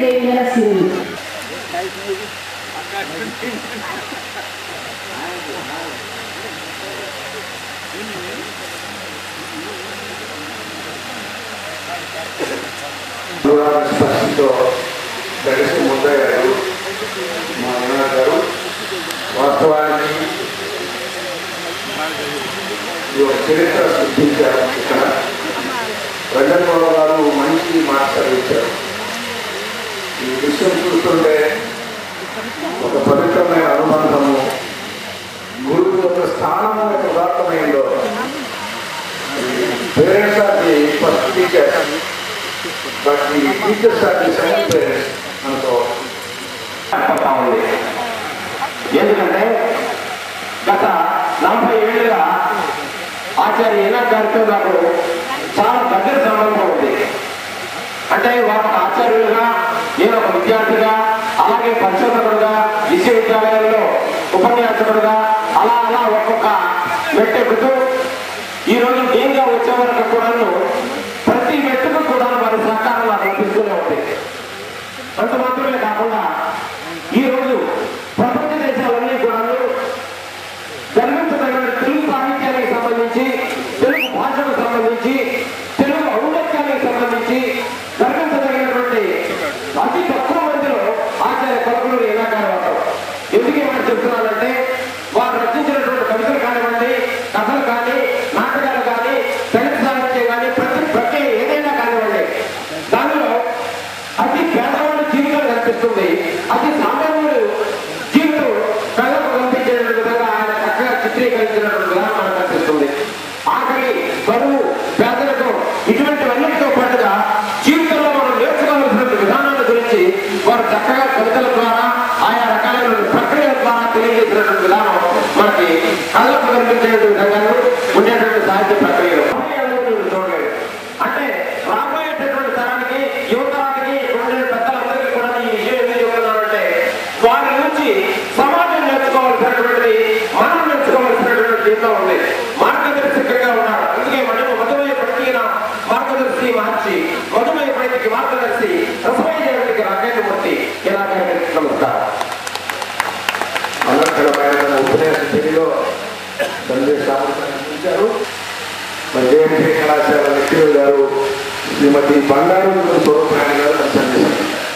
దేవిల సిరులు అనురాగ స్పర్శతో కలిసి ముద్దయ్యారు మా అన్న గారు వాస్తవానికి ఈ ఒక చరిత్ర సృష్టించారు ఇక్కడ రంగంగౌడ గారు మంచి మాస్టర్ ఇచ్చారు ఈ విషయం చూస్తుంటే ఒక పవిత్రమైన అనుబంధము గురువు యొక్క స్థానం యొక్క ఉదాత్తమైందో parents are the first teacher but the teachers are the second parents అనుకో పడతా ఉంది ఎందుకంటే గత నలభై ఏళ్ళుగా ఆచార్య ఏనాథ్ గారితో నాకు చాలా దగ్గర సంబంధం ఉంది అంటే వారు ఒక ఆచార్యులుగా నేను ఒక విద్యార్థిగా అలాగే పరిశోధకుడుగా విశ్వవిద్యాలయంలో ఉపన్యాసకుడుగా అలా అలా ఒక్కొక్క మెట్టెక్కుతూ ఈ రోజు డీన్గా వచ్చే వరకు కూడాను ప్రతి మెట్టుకు కూడా వారి సహకారం నాకు లభిస్తూనే ఉంది అంత మాత్రమే కాకుండా ఈ రోజు ప్రపంచ దేశాలన్నీ కూడా గర్వించదగిన తెలుగు సాహిత్యానికి సంబంధించి తెలుగు భాషకు సంబంధించి తెలుగు ఔన్నత్యానికి సంబంధించి గర్వించదగినటువంటి అతి తక్కువ మందిలో ఆచార్య కొలకులూరు ఏనాకారం ఉంటారు ఎందుకు ఏమైనా చెప్తున్నానంటే వారు రచించినటువంటి కవితలు కానివ్వండి కథలు కానీ నాటకాలు కానీ దళిత సాహిత్యం కానీ ప్రతి ప్రక్రియ ఏదైనా కానివ్వండి దానిలో అతి పేదవాడి జీవితం కనిపిస్తుంది అతి సామాన్యుడు జీవితం కళ్ళకు కనిపించే విధంగా ఆయన చక్కగా చిత్రీకరించినటువంటి విధానం మనకు కనిపిస్తుంది ఆఖరి బరువు పేదరికం ఇటువంటివన్నిటితో పాటుగా జీవితంలో మనం నేర్చుకోవాల్సిన విధానాల గురించి వారు చక్కగా కవితల ద్వారా ఆయా రకాలైన ప్రక్రియల ద్వారా తెలియజేసినటువంటి విధానం మనకి కళ్ళకు కనిపించే విధంగా ఉండేటువంటి సాహిత్య ప్రక్రియలు చూడలేదు అంటే రాబోయేటటువంటి తరానికి యువతరానికి ఉండే పెద్దలందరికీ కూడా ఈ విషయం ఎందుకు చెప్తున్నానంటే వారి నుంచి సమాజం నేర్చుకోవాల్సినటువంటిది మనం నేర్చుకోవాల్సినటువంటి జీవితం ఉంది మార్గదర్శకంగా ఉన్నారు అందుకే మనం మధుమయ ప్రక్రియ మార్గదర్శి మార్చి మధుమయ ప్రతికి మార్గదర్శి రసమయ జగతికి రాకేంద్రమూర్తి ఇలా నమస్కారం అనర్థకమైన తన ఉపన్యాస శైలిలో సందేశాలను అందించారు మరి జేఎంసీ కళాశాల లక్ష్మీ గారు శ్రీమతి బంగారు స్వరూపాణి గారు తన సందేశం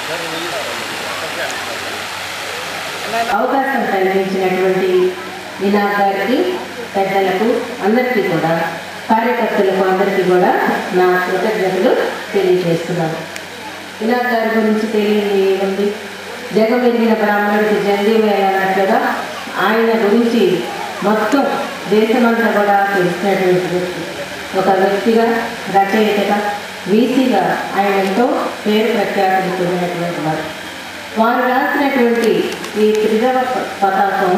అవకాశం కల్పించినటువంటి వినాయక్ గారికి పెద్దలకు అందరికీ కూడా కార్యకర్తలకు అందరికీ కూడా నా కృతజ్ఞతలు తెలియజేస్తున్నాను వినాయక్ గారి గురించి తెలియని ఏముంది జగమెరిగిన బ్రాహ్మణుడికి జంధ్యమేళ అన్నట్లుగా ఆయన గురించి మొత్తం దేశమంతా కూడా తెలిసినటువంటి వ్యక్తి ఒక వ్యక్తిగా రచయితగా వీసీగా ఆయన ఎంతో పేరు ప్రఖ్యాతులు పొందినటువంటి వారు వారు రాసినటువంటి ఈ త్రిదవ ప- పతాకం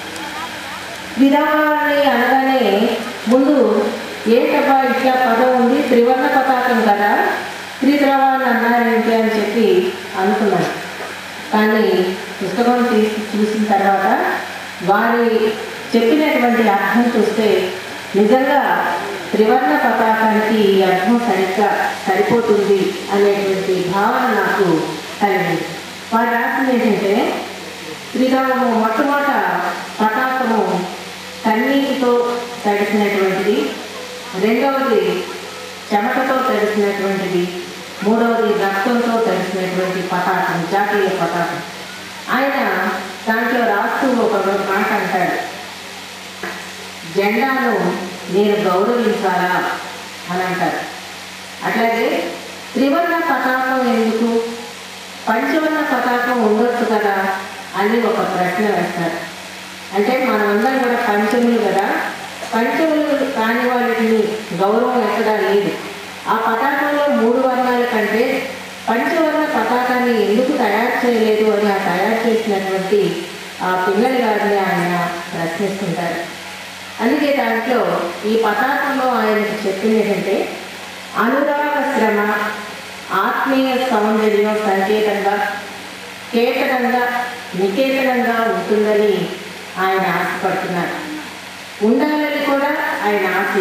త్రిదవాణి అనగానే ముందు ఏంటబ్బా ఇట్లా పదం ఉంది త్రివర్ణ పతాకం కదా త్రిద్రవాన్ని అన్నారేంటి అని చెప్పి అనుకున్నాను కానీ పుస్తకం తీసి చూసిన తర్వాత వారి చెప్పినటువంటి అర్థం చూస్తే నిజంగా త్రివర్ణ పతాకానికి ఈ అర్థం సరిగ్గా సరిపోతుంది అనేటువంటి భావన నాకు కలిగింది వారు రాసింది ఏంటంటే త్రిదవము మొట్టమొదట పతాకము కన్నీటితో తడిసినటువంటిది రెండవది చెమటతో తడిసినటువంటిది మూడవది రక్తంతో తడిసినటువంటి పతాకం జాతీయ పతాకం ఆయన దాంట్లో రాస్తూ ఒక మాట అంటాడు జెండాను నేను గౌరవించాలా అని అంటారు అట్లాగే త్రివర్ణ పతాకం ఎందుకు పంచవర్ణ పతాకం ఉండొచ్చు కదా అని ఒక ప్రశ్న వేస్తారు అంటే మనమందరం కూడా పంచములు కదా పంచములు కాని వాళ్ళకి గౌరవం ఎక్కడా లేదు ఆ పతాకంలో మూడు వర్ణాల కంటే పంచవర్ణ పతాకాన్ని ఎందుకు తయారు చేయలేదు అని ఆ తయారు చేసినటువంటి ఆ పిల్లల గారిని ఆయన ప్రశ్నిస్తుంటారు అందుకే దాంట్లో ఈ పతాకంలో ఆయనకు చెప్పింది ఏంటంటే అనురాగ శ్రమ ఆత్మీయ సౌందర్యం సంకేతంగా కేతనంగా నికేతనంగా ఉంటుందని ఆయన ఆశపడుతున్నారు ఉండాలని కూడా ఆయన ఆశ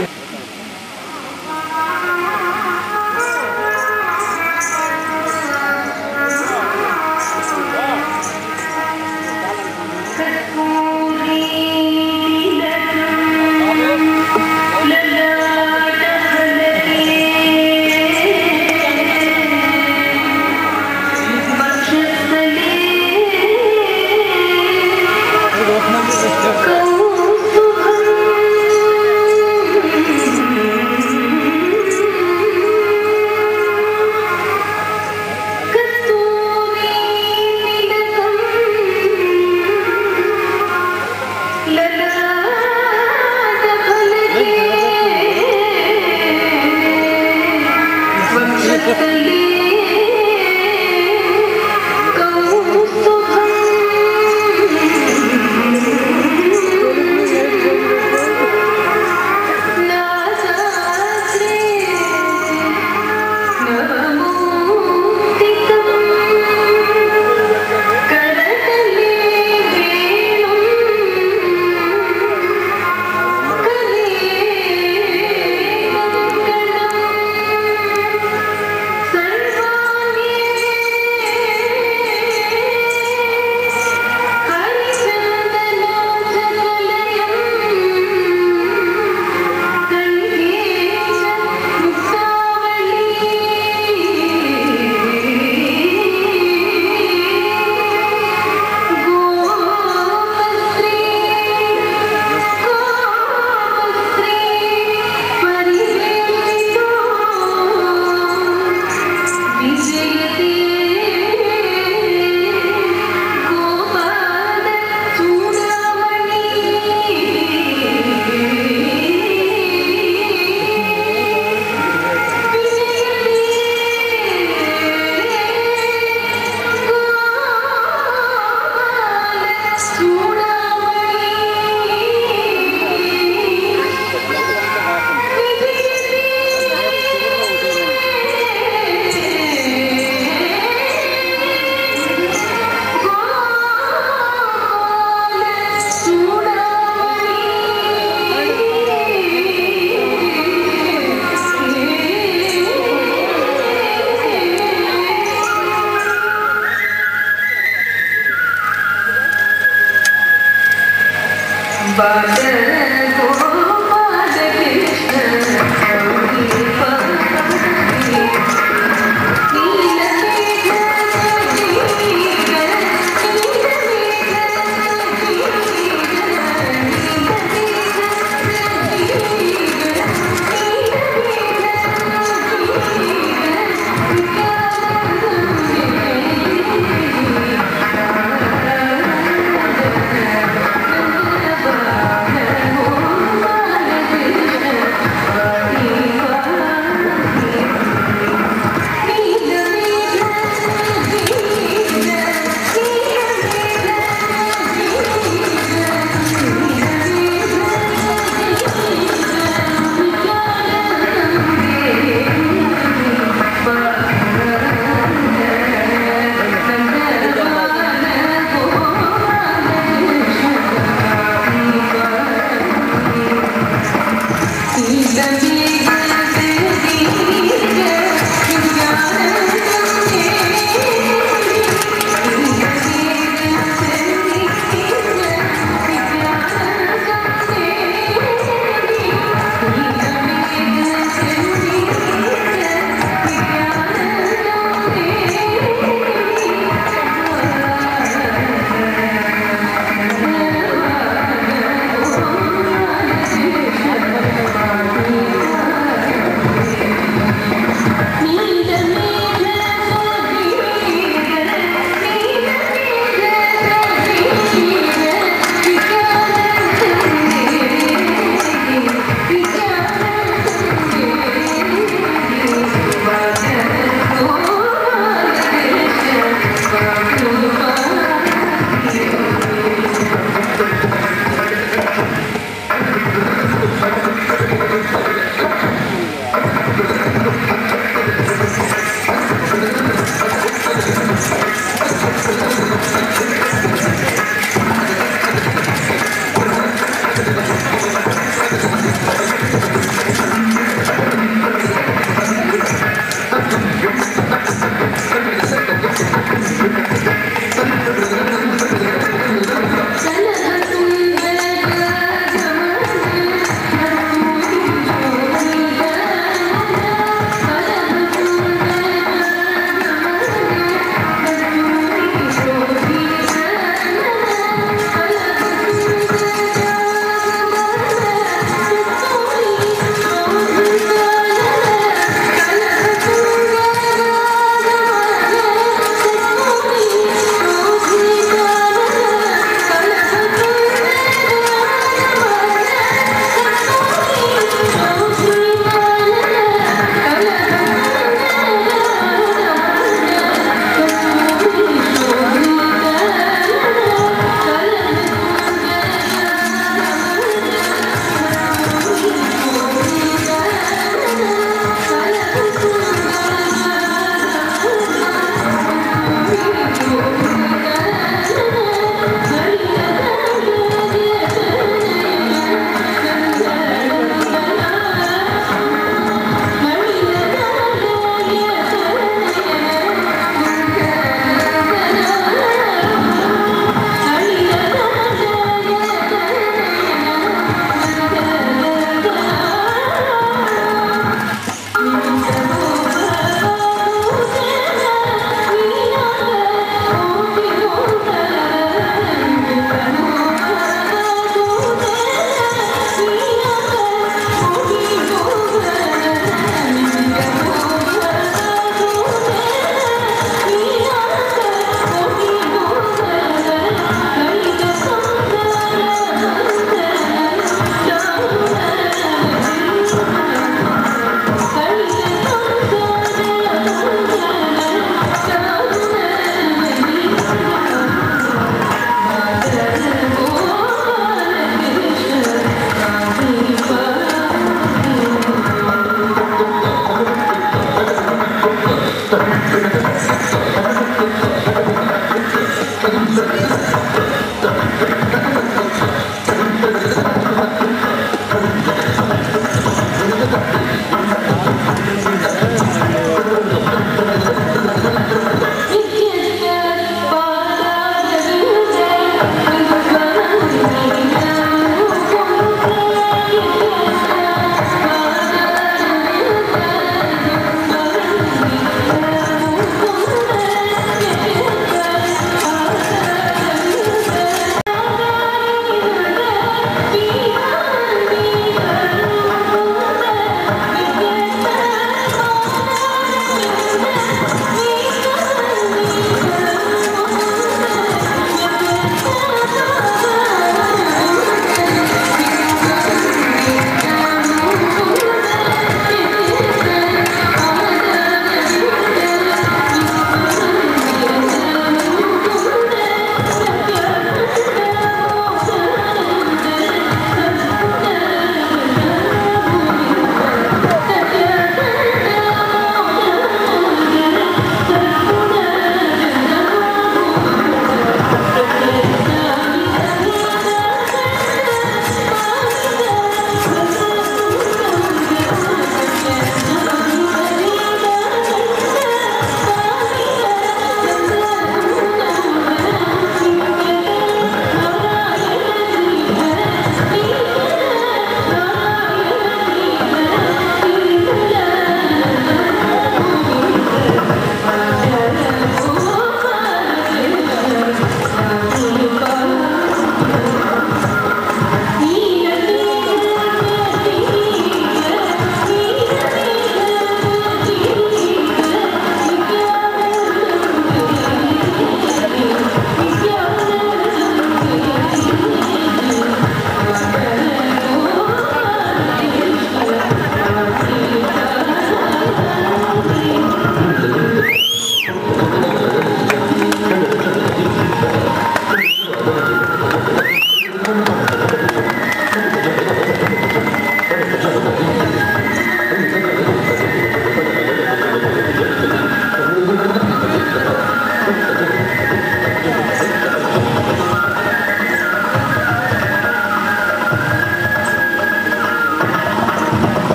Thank you.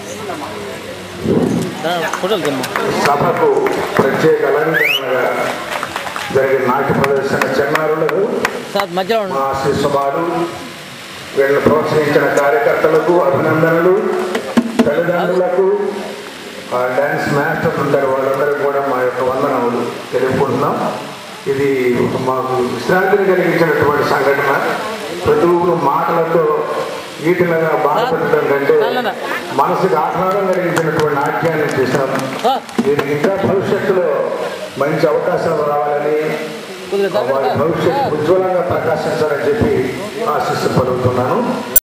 ఫోటోలు తెమ్మా సభకు ప్రత్యేక అలంకరణగా జరిగిన నాట్య ప్రదర్శన చిన్నారులకు సార్ మధ్యలో ఉండు. మా శిశుబాలు వీళ్ళని ప్రోత్సహించిన కార్యకర్తలకు అభినందనలు తల్లిదండ్రులకు ఆ డ్యాన్స్ మాస్టర్స్ ఉంటారు వాళ్ళందరికీ కూడా మా యొక్క వందనములు తెలుపుకుంటున్నాం ఇది మాకు విశ్రాంతిని కలిగించినటువంటి సంఘటన ప్రతి ఒక్కరు మాటలతో ఈటలుగా బాధపడటం కంటే మనసుకు ఆహ్లాదం కలిగించినటువంటి నాట్యాన్ని చేశాం సార్ దీనికి ఇంకా భవిష్యత్తులో మంచి అవకాశాలు రావాలని కొద్దిగా వారి దగ్గర భవిష్యత్తు ఉజ్వలంగా ప్రకాశించాలని చెప్పి ఆశిస్తూ పలుకుతున్నాను